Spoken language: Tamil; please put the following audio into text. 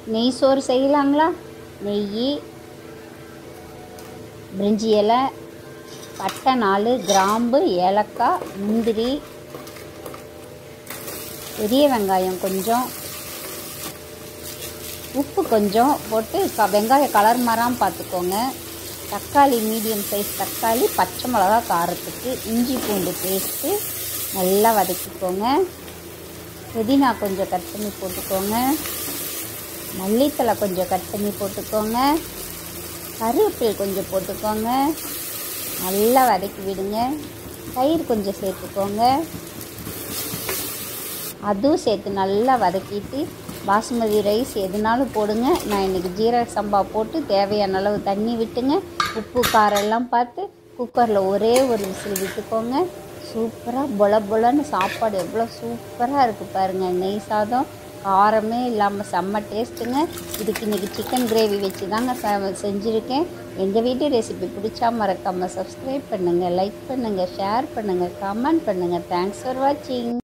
நெய் சோறு செய்யலாங்களா நெய் பிரிஞ்சி இலை பட்டை நாலு கிராம்பு ஏலக்காய் முந்திரி பெரிய வெங்காயம் கொஞ்சம் உப்பு கொஞ்சம் போட்டு க வெங்காயம் கலர் மாறாமல் பார்த்துக்கோங்க தக்காளி மீடியம் சைஸ் தக்காளி பச்சை மிளகா காரத்துக்கு இஞ்சி பூண்டு பேஸ்ட்டு நல்லா வதக்கிக்கோங்க புதினா கொஞ்சம் கட் பண்ணி போட்டுக்கோங்க மல்லித்தலை கொஞ்சம் கட் பண்ணி போட்டுக்கோங்க கருவேப்பிலை கொஞ்சம் போட்டுக்கோங்க நல்லா வதக்கி விடுங்க தயிர் கொஞ்சம் சேர்த்துக்கோங்க அதுவும் சேர்த்து நல்லா வதக்கிட்டு பாசுமதி ரைஸ் எதுனாலும் போடுங்க நான் இன்றைக்கி ஜீரக சம்பா போட்டு தேவையான அளவு தண்ணி விட்டுங்க உப்பு காரம் எல்லாம் பார்த்து குக்கரில் ஒரே ஒரு விசில் விட்டுக்கோங்க சூப்பராக பொல பொலன்னு சாப்பாடு எவ்வளோ சூப்பராக இருக்குது பாருங்கள் நெய் சாதம் காரமே இல்லாமல் செம்ம டேஸ்ட்டுங்க இதுக்கு இன்றைக்கி சிக்கன் கிரேவி வச்சு தாங்க ச செஞ்சுருக்கேன் எங்கள் வீட்டு ரெசிபி பிடிச்சா மறக்காமல் சப்ஸ்கிரைப் பண்ணுங்கள் லைக் பண்ணுங்கள் ஷேர் பண்ணுங்கள் கமெண்ட் பண்ணுங்கள் தேங்க்ஸ் ஃபார் வாட்சிங்